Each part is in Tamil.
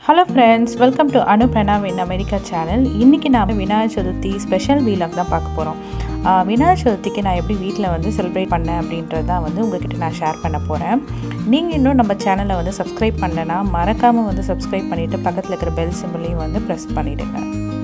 hello friends welcome to Anu Pranav in America channel இன்றைக்கி நாம் விநாயகர் சதுர்த்தி ஸ்பெஷல் வீலாக் தான் பார்க்க போகிறோம் விநாயகர் சதுர்த்திக்கு நான் எப்படி வீட்டில் வந்து செலிப்ரேட் பண்ணேன் அப்படின்றது தான் வந்து உங்ககிட்ட நான் ஷேர் பண்ண போகிறேன் நீங்கள் இன்னும் நம்ம சேனலை வந்து சப்ஸ்கிரைப் பண்ணலைன்னா மறக்காமல் வந்து சப்ஸ்கிரைப் பண்ணிவிட்டு பக்கத்தில் இருக்கிற பெல் சிம்பிளையும் வந்து ப்ரெஸ் பண்ணிவிடுங்க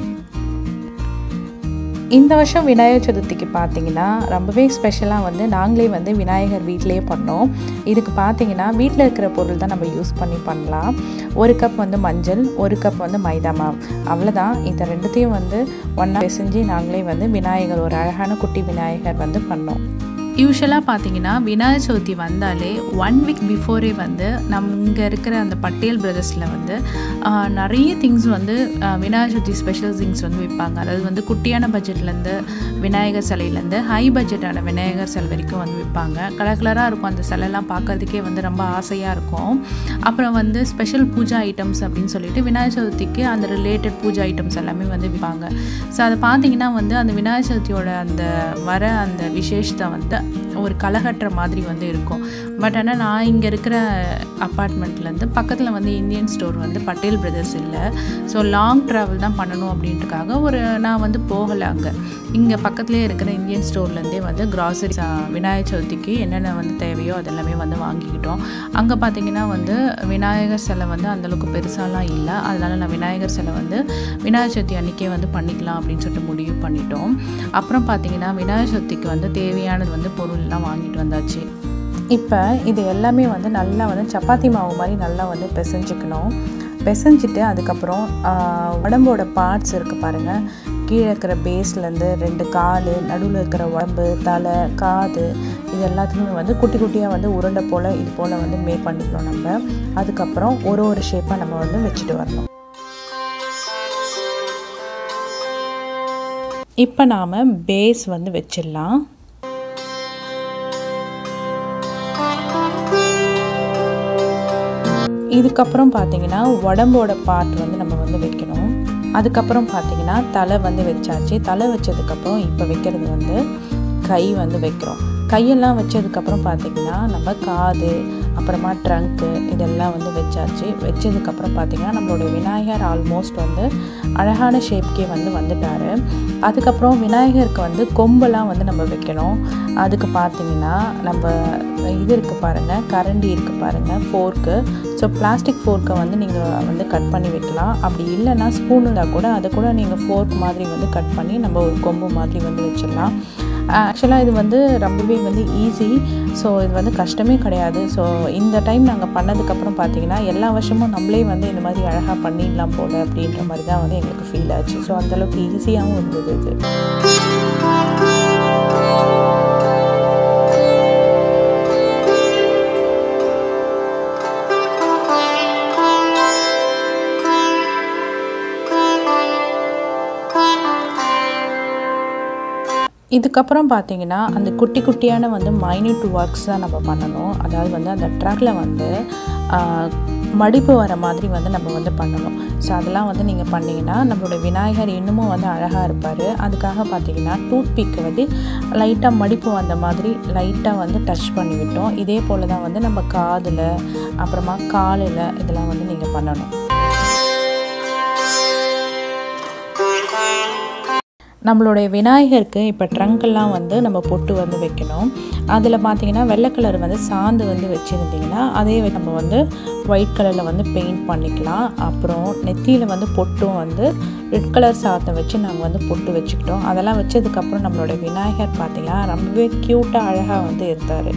இந்த வருஷம் விநாயகர் சதுர்த்திக்கு பார்த்தீங்கன்னா ரொம்பவே ஸ்பெஷலாக வந்து நாங்களே வந்து விநாயகர் வீட்டிலேயே பண்ணோம் இதுக்கு பார்த்தீங்கன்னா வீட்டில் இருக்கிற பொருள் தான் நம்ம யூஸ் பண்ணி பண்ணலாம் ஒரு கப் வந்து மஞ்சள் ஒரு கப் வந்து மைதா மாவு அவ்வளோதான் இந்த ரெண்டுத்தையும் வந்து ஒன்றா பிசைஞ்சு நாங்களே வந்து விநாயகர் ஒரு அழகான குட்டி விநாயகர் வந்து பண்ணோம் யூஸ்வலாக பார்த்தீங்கன்னா விநாயகர் சதுர்த்தி வந்தாலே ஒன் வீக் பிஃபோரே வந்து நம் இங்கே இருக்கிற அந்த பட்டேல் பிரதர்ஸில் வந்து நிறைய திங்ஸ் வந்து விநாயகர் சதுர்த்தி ஸ்பெஷல் திங்ஸ் வந்து விற்பாங்க அதாவது வந்து குட்டியான பட்ஜெட்லேருந்து விநாயகர் சிலையிலேருந்து ஹை பட்ஜெட்டான விநாயகர் சிலை வரைக்கும் வந்து விற்பாங்க கலர் கலராக இருக்கும் அந்த சிலைலாம் பார்க்கறதுக்கே வந்து ரொம்ப ஆசையாக இருக்கும் அப்புறம் வந்து ஸ்பெஷல் பூஜா ஐட்டம்ஸ் அப்படின்னு சொல்லிட்டு விநாயகர் சதுர்த்திக்கு அந்த ரிலேட்டட் பூஜா ஐட்டம்ஸ் எல்லாமே வந்து விற்பாங்க ஸோ அதை பார்த்தீங்கன்னா வந்து அந்த விநாயகர் சதுர்த்தியோட அந்த வர அந்த விசேஷத்தை வந்து ஒரு களைகட்டுற மாதிரி வந்து இருக்கும் பட் ஆனால் நான் இங்கே இருக்கிற அப்பார்ட்மெண்ட்லேருந்து பக்கத்தில் வந்து இந்தியன் ஸ்டோர் வந்து பட்டேல் பிரதர்ஸ் இல்லை ஸோ லாங் ட்ராவல் தான் பண்ணணும் அப்படின்றக்காக ஒரு நான் வந்து போகலை அங்கே இங்கே பக்கத்துலேயே இருக்கிற இந்தியன் ஸ்டோர்லேருந்தே வந்து கிராசரி விநாயகர் சதுர்த்திக்கு என்னென்ன வந்து தேவையோ அதெல்லாமே வந்து வாங்கிக்கிட்டோம் அங்கே பார்த்தீங்கன்னா வந்து விநாயகர் சிலை வந்து அந்தளவுக்கு பெருசாலாம் இல்லை அதனால் நான் விநாயகர் சிலை வந்து விநாயகர் சதுர்த்தி அன்றைக்கே வந்து பண்ணிக்கலாம் அப்படின்னு சொல்லிட்டு முடிவு பண்ணிட்டோம் அப்புறம் பார்த்தீங்கன்னா விநாயகர் சதுர்த்திக்கு வந்து தேவையானது வந்து பொருள்லாம் வாங்கிட்டு வந்தாச்சு இப்போ இது எல்லாமே வந்து நல்லா வந்து சப்பாத்தி மாவு மாதிரி நல்லா வந்து பிசைஞ்சிக்கணும் பிசைஞ்சிட்டு அதுக்கப்புறம் உடம்போட பார்ட்ஸ் இருக்குது பாருங்கள் கீழே இருக்கிற பேஸ்லேருந்து ரெண்டு கால் நடுவில் இருக்கிற உடம்பு தலை காது இது எல்லாத்தையுமே வந்து குட்டி குட்டியாக வந்து உருண்டை போல் இது போல் வந்து மேக் பண்ணிக்கணும் நம்ம அதுக்கப்புறம் ஒரு ஒரு ஷேப்பாக நம்ம வந்து வச்சுட்டு வரணும் இப்போ நாம் பேஸ் வந்து வச்சிடலாம் இதுக்கப்புறம் பார்த்தீங்கன்னா உடம்போட பார்ட் வந்து நம்ம வந்து வைக்கணும் அதுக்கப்புறம் பார்த்தீங்கன்னா தலை வந்து வச்சாச்சு தலை வச்சதுக்கப்புறம் இப்போ வைக்கிறது வந்து கை வந்து வைக்கிறோம் கையெல்லாம் வச்சதுக்கப்புறம் பார்த்திங்கன்னா நம்ம காது அப்புறமா ட்ரங்க்கு இதெல்லாம் வந்து வச்சாச்சு வச்சதுக்கப்புறம் பார்த்திங்கன்னா நம்மளுடைய விநாயகர் ஆல்மோஸ்ட் வந்து அழகான ஷேப்கே வந்து வந்துட்டார் அதுக்கப்புறம் விநாயகருக்கு வந்து கொம்பெல்லாம் வந்து நம்ம வைக்கணும் அதுக்கு பார்த்திங்கன்னா நம்ம இது இருக்குது பாருங்கள் கரண்டி இருக்குது பாருங்கள் ஃபோர்க்கு ஸோ பிளாஸ்டிக் ஃபோர்க்கை வந்து நீங்கள் வந்து கட் பண்ணி வைக்கலாம் அப்படி இல்லைன்னா ஸ்பூன் இருந்தால் கூட அதை கூட நீங்கள் ஃபோர்க் மாதிரி வந்து கட் பண்ணி நம்ம ஒரு கொம்பு மாதிரி வந்து வச்சிடலாம் ஆக்சுவலாக இது வந்து ரொம்பவே வந்து ஈஸி ஸோ இது வந்து கஷ்டமே கிடையாது ஸோ இந்த டைம் நாங்கள் பண்ணதுக்கப்புறம் பார்த்தீங்கன்னா எல்லா வருஷமும் நம்மளே வந்து இந்த மாதிரி அழகாக பண்ணிடலாம் போல் அப்படின்ற மாதிரி தான் வந்து எங்களுக்கு ஃபீல் ஆச்சு ஸோ அந்தளவுக்கு ஈஸியாகவும் இருந்தது இது இதுக்கப்புறம் பார்த்தீங்கன்னா அந்த குட்டி குட்டியான வந்து மைன்யூட் ஒர்க்ஸ் தான் நம்ம பண்ணணும் அதாவது வந்து அந்த ட்ரக்கில் வந்து மடிப்பு வர மாதிரி வந்து நம்ம வந்து பண்ணணும் ஸோ அதெல்லாம் வந்து நீங்கள் பண்ணிங்கன்னா நம்மளோட விநாயகர் இன்னமும் வந்து அழகாக இருப்பார் அதுக்காக பார்த்தீங்கன்னா டூத் பிக்கு வந்து லைட்டாக மடிப்பு வந்த மாதிரி லைட்டாக வந்து டச் பண்ணி விட்டோம் இதே போல் தான் வந்து நம்ம காதில் அப்புறமா காலில் இதெல்லாம் வந்து நீங்கள் பண்ணணும் நம்மளுடைய விநாயகருக்கு இப்போ ட்ரங்க்கெல்லாம் வந்து நம்ம பொட்டு வந்து வைக்கணும் அதில் பார்த்தீங்கன்னா வெள்ளை கலர் வந்து சாந்து வந்து வச்சுருந்திங்கன்னா அதே நம்ம வந்து ஒயிட் கலரில் வந்து பெயிண்ட் பண்ணிக்கலாம் அப்புறம் நெத்தியில் வந்து பொட்டும் வந்து ரெட் கலர் சாத்தை வச்சு நாங்கள் வந்து பொட்டு வச்சுக்கிட்டோம் அதெல்லாம் வச்சதுக்கப்புறம் நம்மளோட விநாயகர் பார்த்திங்கன்னா ரொம்பவே க்யூட்டாக அழகாக வந்து இருந்தார்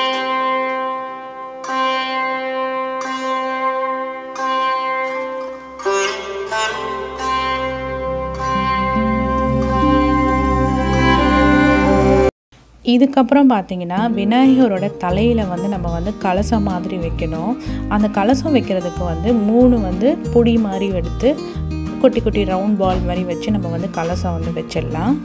இதுக்கப்புறம் பார்த்தீங்கன்னா விநாயகரோட தலையில் வந்து நம்ம வந்து கலசம் மாதிரி வைக்கணும் அந்த கலசம் வைக்கிறதுக்கு வந்து மூணு வந்து பொடி மாதிரி எடுத்து குட்டி குட்டி ரவுண்ட் பால் மாதிரி வச்சு நம்ம வந்து கலசம் வந்து வச்சிடலாம்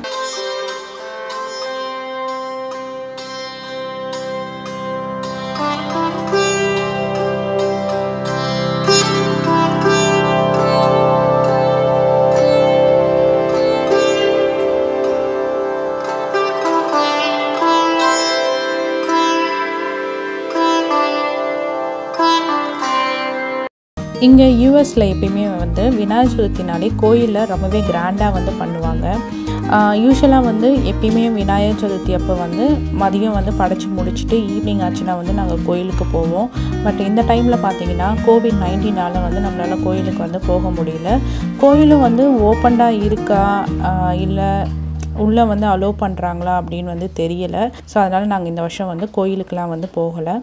இங்கே யூஎஸில் எப்பயுமே வந்து விநாயகர் சதுர்த்தினாலே கோயிலில் ரொம்பவே கிராண்டாக வந்து பண்ணுவாங்க யூஸ்வலாக வந்து எப்பயுமே விநாயகர் சதுர்த்தி அப்போ வந்து மதியம் வந்து படைச்சி முடிச்சுட்டு ஈவினிங் ஆச்சுன்னா வந்து நாங்கள் கோயிலுக்கு போவோம் பட் இந்த டைமில் பார்த்தீங்கன்னா கோவிட் நைன்டீனால் வந்து நம்மளால் கோயிலுக்கு வந்து போக முடியல கோயிலும் வந்து ஓப்பன்டாக இருக்கா இல்லை உள்ளே வந்து அலோவ் பண்ணுறாங்களா அப்படின்னு வந்து தெரியலை ஸோ அதனால் நாங்கள் இந்த வருஷம் வந்து கோயிலுக்கெலாம் வந்து போகலை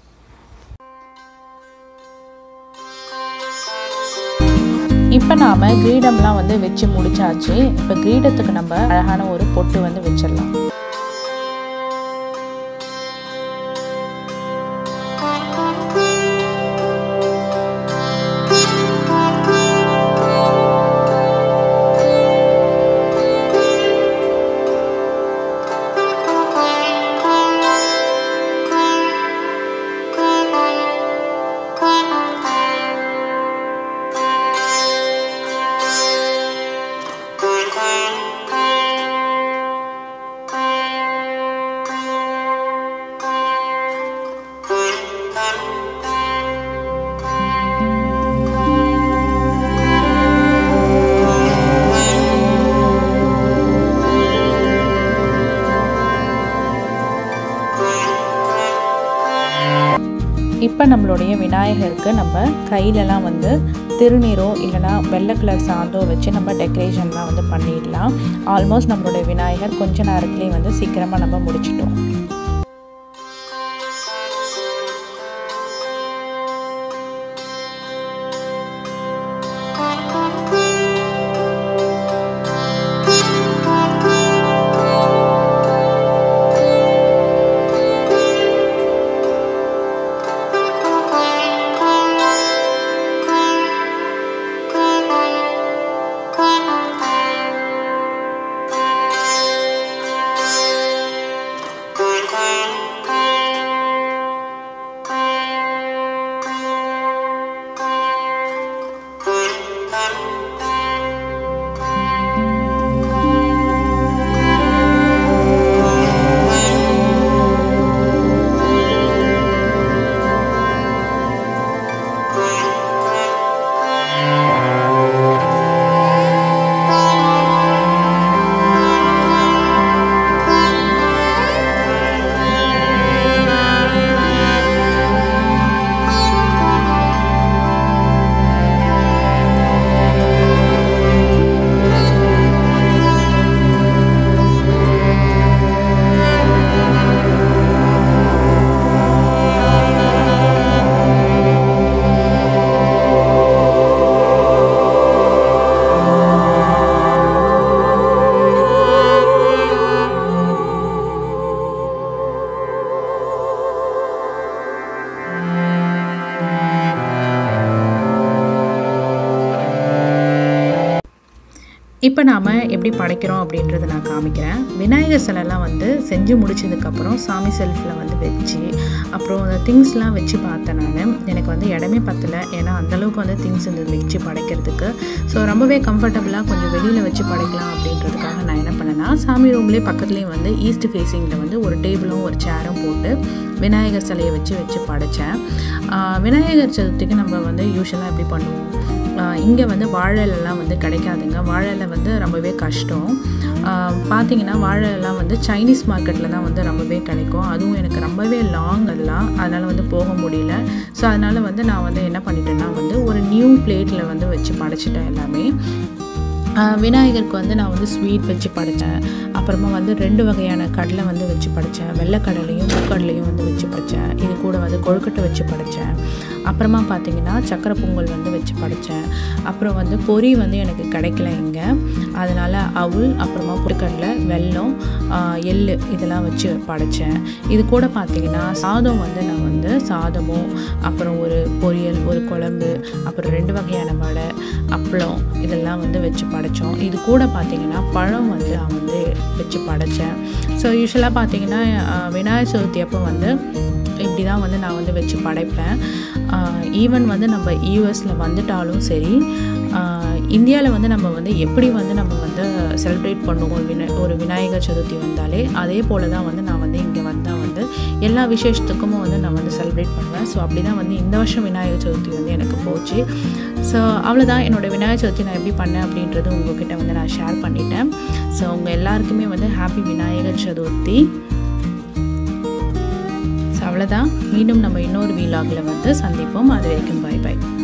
இப்போ நாம் கிரீடம்லாம் வந்து வச்சு முடிச்சாச்சு இப்போ கிரீடத்துக்கு நம்ம அழகான ஒரு பொட்டு வந்து வச்சிடலாம் இப்போ நம்மளுடைய விநாயகருக்கு நம்ம கையிலலாம் வந்து திருநீரோ இல்லைனா வெள்ளை கலர் சாந்தோ வச்சு நம்ம டெக்கரேஷன்லாம் வந்து பண்ணிடலாம் ஆல்மோஸ்ட் நம்மளுடைய விநாயகர் கொஞ்ச நேரத்துலேயே வந்து சீக்கிரமாக நம்ம முடிச்சிட்டோம் இப்போ நாம் எப்படி படைக்கிறோம் அப்படின்றத நான் காமிக்கிறேன் விநாயகர் சிலைலாம் வந்து செஞ்சு முடிச்சதுக்கப்புறம் சாமி செல்ஃபில் வந்து வச்சு அப்புறம் அந்த திங்ஸ்லாம் வச்சு பார்த்தேன் நான் எனக்கு வந்து இடமே பத்தலை ஏன்னா அந்தளவுக்கு வந்து திங்ஸ் இருந்தது வச்சு படைக்கிறதுக்கு ஸோ ரொம்பவே கம்ஃபர்டபுளாக கொஞ்சம் வெளியில் வச்சு படைக்கலாம் அப்படின்றதுக்காக நான் என்ன பண்ணேன்னா சாமி ரூம்லேயே பக்கத்துலேயும் வந்து ஈஸ்ட் ஃபேஸிங்கில் வந்து ஒரு டேபிளும் ஒரு சேரும் போட்டு விநாயகர் சிலையை வச்சு வச்சு படைத்தேன் விநாயகர் சதுர்த்திக்கு நம்ம வந்து யூஸ்வலாக எப்படி பண்ணுவோம் இங்கே வந்து வாழை இலைலாம் வந்து கிடைக்காதுங்க வாழை இலை வந்து ரொம்பவே கஷ்டம் பார்த்தீங்கன்னா வாழை இலைலாம் வந்து சைனீஸ் மார்க்கெட்டில் தான் வந்து ரொம்பவே கிடைக்கும் அதுவும் எனக்கு ரொம்பவே லாங் எல்லாம் அதனால் வந்து போக முடியல ஸோ அதனால் வந்து நான் வந்து என்ன பண்ணிட்டேன்னா வந்து ஒரு நியூ பிளேட்டில் வந்து வச்சு படைச்சிட்டேன் எல்லாமே விநாயகருக்கு வந்து நான் வந்து ஸ்வீட் வச்சு படைத்தேன் அப்புறமா வந்து ரெண்டு வகையான கடலை வந்து வச்சு படைத்தேன் வெள்ளைக்கடலையும் முக்கடலையும் வந்து வச்சு படைத்தேன் இது கூட வந்து கொழுக்கட்டை வச்சு படைத்தேன் அப்புறமா பார்த்தீங்கன்னா சக்கரை பொங்கல் வந்து வச்சு படைத்தேன் அப்புறம் வந்து பொரி வந்து எனக்கு கிடைக்கல இங்கே அதனால் அவுள் அப்புறமா பொரிக்கடலை வெல்லம் எள் இதெல்லாம் வச்சு படைத்தேன் இது கூட பார்த்தீங்கன்னா சாதம் வந்து நான் வந்து சாதமும் அப்புறம் ஒரு பொரியல் ஒரு குழம்பு அப்புறம் ரெண்டு வகையான வடை அப்பளம் இதெல்லாம் வந்து வச்சு படைத்தோம் இது கூட பார்த்தீங்கன்னா பழம் வந்து நான் வந்து வச்சு படைத்தேன் ஸோ யூஸ்வலாக பார்த்தீங்கன்னா விநாயகர் சதுர்த்தி அப்போ வந்து இப்படி தான் வந்து நான் வந்து வச்சு படைப்பேன் ஈவன் வந்து நம்ம யூஎஸில் வந்துட்டாலும் சரி இந்தியாவில் வந்து நம்ம வந்து எப்படி வந்து நம்ம வந்து செலிப்ரேட் பண்ணுவோம் வின ஒரு விநாயகர் சதுர்த்தி வந்தாலே அதே போல் தான் வந்து நான் வந்து இங்கே வந்தால் வந்து எல்லா விசேஷத்துக்கும் வந்து நான் வந்து செலிப்ரேட் பண்ணுவேன் ஸோ அப்படி தான் வந்து இந்த வருஷம் விநாயகர் சதுர்த்தி வந்து எனக்கு போச்சு ஸோ அவ்வளோதான் என்னோடய விநாயகர் சதுர்த்தி நான் எப்படி பண்ணேன் அப்படின்றது உங்ககிட்ட வந்து நான் ஷேர் பண்ணிட்டேன் ஸோ உங்கள் எல்லாருக்குமே வந்து ஹாப்பி விநாயகர் சதுர்த்தி ஸோ அவ்வளோதான் மீண்டும் நம்ம இன்னொரு வீலாகில் வந்து சந்திப்போம் அது வரைக்கும் பாய் பாய்